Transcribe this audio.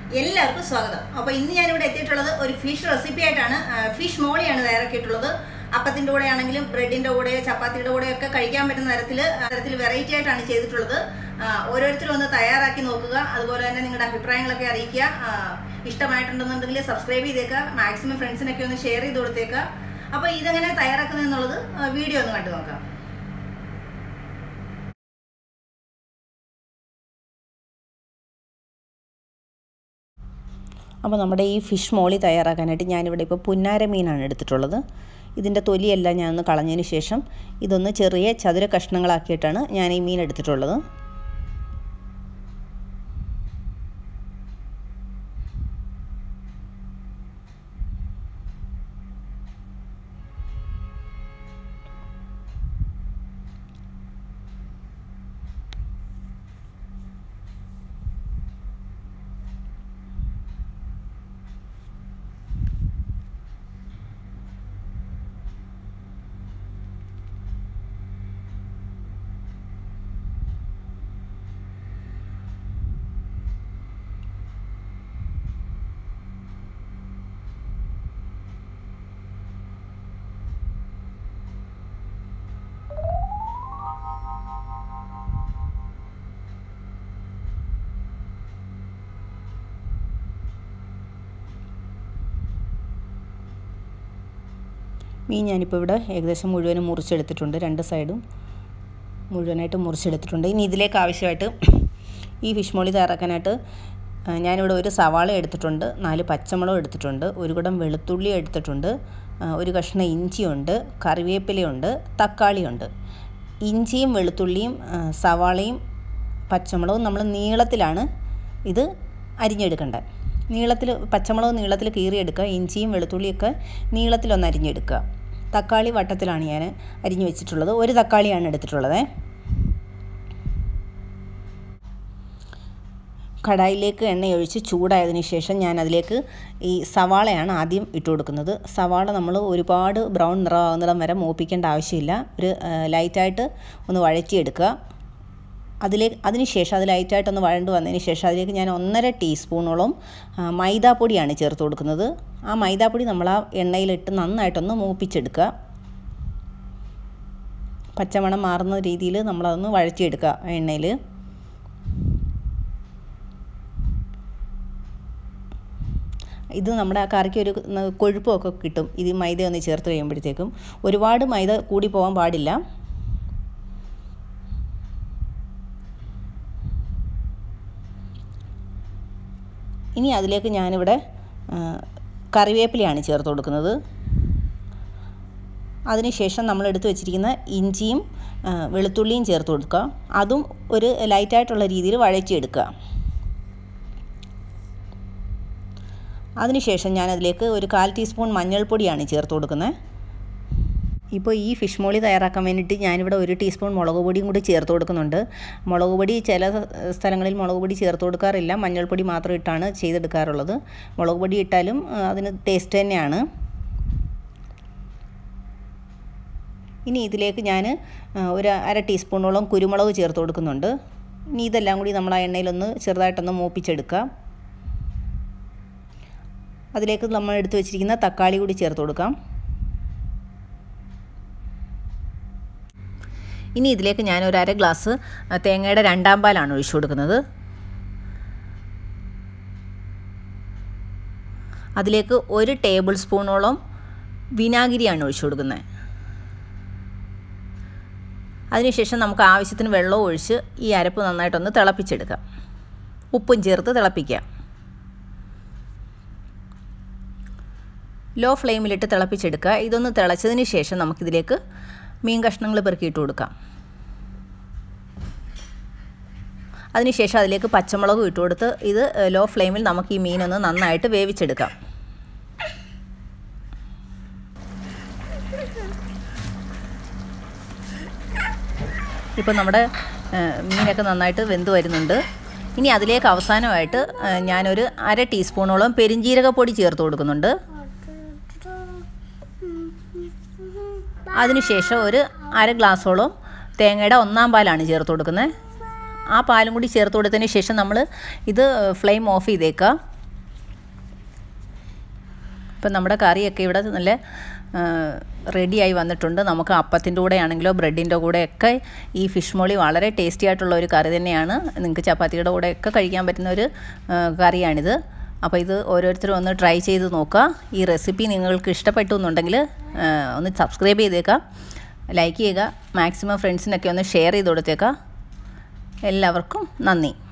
എല്ലാവർക്കും സ്വാഗതം അപ്പോൾ ഇന്ന് ഞാനിവിടെ എത്തിയിട്ടുള്ളത് ഒരു ഫിഷ് റെസിപ്പി ആയിട്ടാണ് ഫിഷ് മോളിയാണ് തയ്യാറാക്കിയിട്ടുള്ളത് അപ്പത്തിന്റെ കൂടെ ആണെങ്കിലും ബ്രെഡിന്റെ കൂടെ ചപ്പാത്തിയുടെ കൂടെ ഒക്കെ കഴിക്കാൻ പറ്റുന്ന തരത്തിൽ തരത്തിൽ വെറൈറ്റി ആയിട്ടാണ് ചെയ്തിട്ടുള്ളത് ആ, ഓരോരുത്തരും ഒന്ന് തയ്യാറാക്കി നോക്കുക അതുപോലെ തന്നെ നിങ്ങളുടെ അഭിപ്രായങ്ങളൊക്കെ അറിയിക്കുക ആ, ഇഷ്ടമായിട്ടുണ്ടെന്നുണ്ടെങ്കിൽ സബ്സ്ക്രൈബ് ചെയ്തേക്കുക മാക്സിമം ഫ്രണ്ട്സിനൊക്കെ ഒന്ന് ഷെയർ ചെയ്ത് കൊടുത്തേക്കുക അപ്പോൾ ഇതെങ്ങനെ തയ്യാറാക്കുന്നത് എന്നുള്ളത് വീഡിയോ ഒന്ന് കണ്ടു നോക്കാം അപ്പോൾ നമ്മുടെ ഈ ഫിഷ് മോളി തയ്യാറാക്കാനായിട്ട് ഞാനിവിടെ ഇപ്പോൾ പുന്നാര മീനാണ് എടുത്തിട്ടുള്ളത് ഇതിൻ്റെ തൊലിയെല്ലാം ഞാനൊന്ന് കളഞ്ഞതിന് ശേഷം ഇതൊന്ന് ചെറിയ ചതുര കഷ്ണങ്ങളാക്കിയിട്ടാണ് ഞാൻ ഈ മീൻ എടുത്തിട്ടുള്ളത് മീൻ ഞാനിപ്പോൾ ഇവിടെ ഏകദേശം മുഴുവനും മുറിച്ചെടുത്തിട്ടുണ്ട് രണ്ട് സൈഡും മുഴുവനായിട്ട് മുറിച്ചെടുത്തിട്ടുണ്ട് ഇനി ഇതിലേക്ക് ആവശ്യമായിട്ട് ഈ ഫിഷ് മോളി തയ്യാറാക്കാനായിട്ട് ആ, ഞാനിവിടെ ഒരു സവാള എടുത്തിട്ടുണ്ട് നാല് പച്ചമുളക് എടുത്തിട്ടുണ്ട് ഒരു കുടം വെളുത്തുള്ളി എടുത്തിട്ടുണ്ട് ആ, ഒരു കഷ്ണം ഇഞ്ചിയുണ്ട് കറിവേപ്പിലയുണ്ട് തക്കാളിയുണ്ട് ഇഞ്ചിയും വെളുത്തുള്ളിയും ആ, സവാളയും പച്ചമുളകും നമ്മൾ നീളത്തിലാണ് ഇത് അരിഞ്ഞെടുക്കേണ്ടത് നീളത്തിൽ പച്ചമുളക് നീളത്തിൽ കീറിയെടുക്കുക ഇഞ്ചിയും വെളുത്തുള്ളിയൊക്കെ നീളത്തിലൊന്ന് അരിഞ്ഞെടുക്കുക തക്കാളി വട്ടത്തിലാണ് ഞാൻ അരിഞ്ഞു വെച്ചിട്ടുള്ളത് ഒരു തക്കാളിയാണ് എടുത്തിട്ടുള്ളത് കടായിലേക്ക് എണ്ണയൊഴിച്ച് ചൂടായതിന് ശേഷം ഞാൻ അതിലേക്ക് ഈ സവാളയാണ് ആദ്യം ഇട്ട് കൊടുക്കുന്നത് സവാള നമ്മൾ ഒരുപാട് ബ്രൗൺ നിറമാകുന്നിടം വരെ മൂപ്പിക്കേണ്ട ആവശ്യമില്ല ഒരു ആ, ലൈറ്റായിട്ട് ഒന്ന് വഴറ്റിയെടുക്കുക അതിലേക്ക് അതിന് ശേഷം അത് ലൈറ്റായിട്ടൊന്ന് വഴണ്ട് വന്നതിന് ശേഷം അതിലേക്ക് ഞാൻ ഒന്നര ടീസ്പൂണോളം ആ, മൈദാപ്പൊടിയാണ് ചേർത്ത് കൊടുക്കുന്നത് ആ മൈദാപ്പൊടി നമ്മൾ ആ എണ്ണയിലിട്ട് നന്നായിട്ടൊന്ന് മൂപ്പിച്ചെടുക്കുക പച്ചമണം മാറുന്ന രീതിയിൽ നമ്മളതൊന്ന് വഴറ്റിയെടുക്കുക ആ എണ്ണയിൽ ഇത് നമ്മുടെ ആ കറിക്ക് ഒരു ന- കൊഴുപ്പമൊക്കെ കിട്ടും ഇത് മൈദ ഒന്ന് ചേർത്ത് കഴിയുമ്പോഴത്തേക്കും ഒരുപാട് മൈദ കൂടി പോകാൻ പാടില്ല ഇനി അതിലേക്ക് ഞാനിവിടെ ആ, കറിവേപ്പിലയാണ് ചേർത്ത് കൊടുക്കുന്നത് അതിനുശേഷം നമ്മൾ എടുത്ത് വെച്ചിരിക്കുന്ന ഇഞ്ചിയും ആ, വെളുത്തുള്ളിയും ചേർത്ത് കൊടുക്കുക അതും ഒരു ലൈറ്റായിട്ടുള്ള രീതിയിൽ വഴറ്റിയെടുക്കുക അതിനുശേഷം ഞാനതിലേക്ക് ഒരു കാൽ ടീസ്പൂൺ മഞ്ഞൾപ്പൊടിയാണ് ചേർത്ത് കൊടുക്കുന്നത് ഇപ്പോൾ ഈ ഫിഷ് മോളി തയ്യാറാക്കാൻ വേണ്ടിയിട്ട് ഞാനിവിടെ ഒരു ടീസ്പൂൺ മുളക് പൊടിയും കൂടി ചേർത്ത് കൊടുക്കുന്നുണ്ട് മുളക് പൊടി ചില സ്ഥലങ്ങളിൽ മുളക് പൊടി ചേർത്ത് കൊടുക്കാറില്ല മഞ്ഞൾപ്പൊടി മാത്രം ഇട്ടാണ് ചെയ്തെടുക്കാറുള്ളത് മുളക് പൊടി ഇട്ടാലും ആ, അതിന് ടേസ്റ്റ് തന്നെയാണ് ഇനി ഇതിലേക്ക് ഞാൻ ഒരു അര ടീസ്പൂണോളം കുരുമുളക് ചേർത്ത് കൊടുക്കുന്നുണ്ട് ഇനി ഇതെല്ലാം കൂടി നമ്മൾ ആ എണ്ണയിലൊന്ന് ചെറുതായിട്ടൊന്ന് മൂപ്പിച്ചെടുക്കാം അതിലേക്ക് നമ്മൾ എടുത്തു വെച്ചിരിക്കുന്ന തക്കാളി കൂടി ചേർത്ത് കൊടുക്കാം ഇനി ഇതിലേക്ക് ഞാൻ ഒരു അര ഗ്ലാസ് ആ, തേങ്ങയുടെ രണ്ടാം പാലാണ് ഒഴിച്ചു കൊടുക്കുന്നത് അതിലേക്ക് ഒരു ടേബിൾ സ്പൂണോളം വിനാഗിരിയാണ് ഒഴിച്ചു കൊടുക്കുന്നത് അതിനുശേഷം നമുക്ക് ആവശ്യത്തിന് വെള്ളവും ഒഴിച്ച് ഈ അരപ്പ് നന്നായിട്ടൊന്ന് തിളപ്പിച്ചെടുക്കാം ഉപ്പും ചേർത്ത് തിളപ്പിക്കാം ലോ ഫ്ലെയിമിലിട്ട് തിളപ്പിച്ചെടുക്കുക ഇതൊന്ന് തിളച്ചതിന് ശേഷം നമുക്കിതിലേക്ക് മീൻ കഷ്ണങ്ങൾ പെറുക്കിയിട്ട് കൊടുക്കാം അതിനുശേഷം അതിലേക്ക് പച്ചമുളകും ഇട്ട് കൊടുത്ത് ഇത് ലോ ഫ്ലെയിമിൽ നമുക്ക് ഈ മീനൊന്ന് നന്നായിട്ട് വേവിച്ചെടുക്കാം ഇപ്പോൾ നമ്മുടെ ആ, മീനൊക്കെ നന്നായിട്ട് വെന്ത് വരുന്നുണ്ട് ഇനി അതിലേക്ക് അവസാനമായിട്ട് ആ, ഞാനൊരു അര ടീസ്പൂണോളം പെരിഞ്ജീരകപ്പൊടി ചേർത്ത് കൊടുക്കുന്നുണ്ട് അതിനുശേഷം ഒരു അര ഗ്ലാസോളം തേങ്ങയുടെ ഒന്നാം പാലാണ് ചേർത്ത് കൊടുക്കുന്നത് ആ പാലും കൂടി ചേർത്ത് കൊടുത്തതിന് ശേഷം നമ്മൾ ഇത് ഫ്ലെയിം ഓഫ് ചെയ്തേക്കുക ഇപ്പം നമ്മുടെ കറിയൊക്കെ ഇവിടെ നല്ല റെഡിയായി വന്നിട്ടുണ്ട് നമുക്ക് അപ്പത്തിൻ്റെ കൂടെ ആണെങ്കിലോ ബ്രെഡിൻ്റെ കൂടെയൊക്കെ ഈ ഫിഷ് മോളി വളരെ ടേസ്റ്റി ആയിട്ടുള്ള ഒരു കറി തന്നെയാണ് നിങ്ങൾക്ക് ചപ്പാത്തിയുടെ കൂടെയൊക്കെ കഴിക്കാൻ പറ്റുന്ന ഒരു ആ, കറിയാണിത് അപ്പോൾ ഇത് ഓരോരുത്തരും ഒന്ന് ട്രൈ ചെയ്ത് നോക്കുക ഈ റെസിപ്പി നിങ്ങൾക്ക് ഇഷ്ടപ്പെട്ടു എന്നുണ്ടെങ്കിൽ ആ, ഒന്ന് സബ്സ്ക്രൈബ് ചെയ്തേക്കാം ലൈക്ക് ചെയ്യുക മാക്സിമം ഫ്രണ്ട്സിനൊക്കെ ഒന്ന് ഷെയർ ചെയ്ത് കൊടുത്തേക്കാം എല്ലാവർക്കും നന്ദി